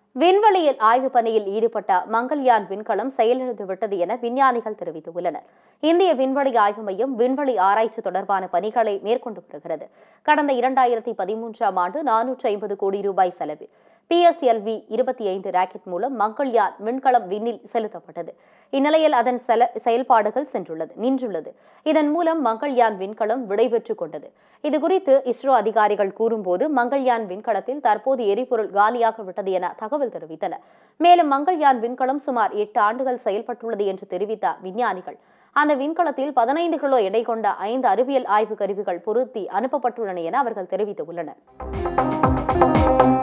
விண்வெளியில் ஆய்வு பணியில் ஈடுபட்ட மங்கள்யான் விண்கலம் செயலிழந்து விட்டது என விஞ்ஞானிகள் தெரிவித்துள்ளனர் இந்திய விண்வெளி ஆய்வு மையம் விண்வெளி ஆராய்ச்சி தொடர்பான பணிகளை மேற்கொண்டு வருகிறது கடந்த இரண்டாயிரத்தி பதிமூன்றாம் ஆண்டு நானூற்றி ஐம்பது கோடி ரூபாய் செலவில் பிஎஸ்எல்வி இருபத்தி ஐந்து ராக்கெட் மூலம் மங்கள்யான் விண்கலம் விண்ணில் செலுத்தப்பட்டது இந்நிலையில் அதன் செல செயல்பாடுகள் சென்றுள்ளது நின்றுள்ளது இதன் மூலம் மங்கள்யான் விண்கலம் விடைபெற்றுக் கொண்டது இதுகுறித்து இஸ்ரோ அதிகாரிகள் கூறும்போது மங்கள்யான் விண்கலத்தில் தற்போது எரிபொருள் காலியாக விட்டது என தகவல் தெரிவித்தனர் மேலும் மங்கள்யான் விண்கலம் சுமார் எட்டு ஆண்டுகள் செயல்பட்டுள்ளது என்று தெரிவித்த விஞ்ஞானிகள் அந்த விண்கலத்தில் பதினைந்து கிலோ எடை கொண்ட ஐந்து அறிவியல் ஆய்வு கருவிகள் பொருத்தி அனுப்பப்பட்டுள்ளன என அவர்கள் தெரிவித்துள்ளனர்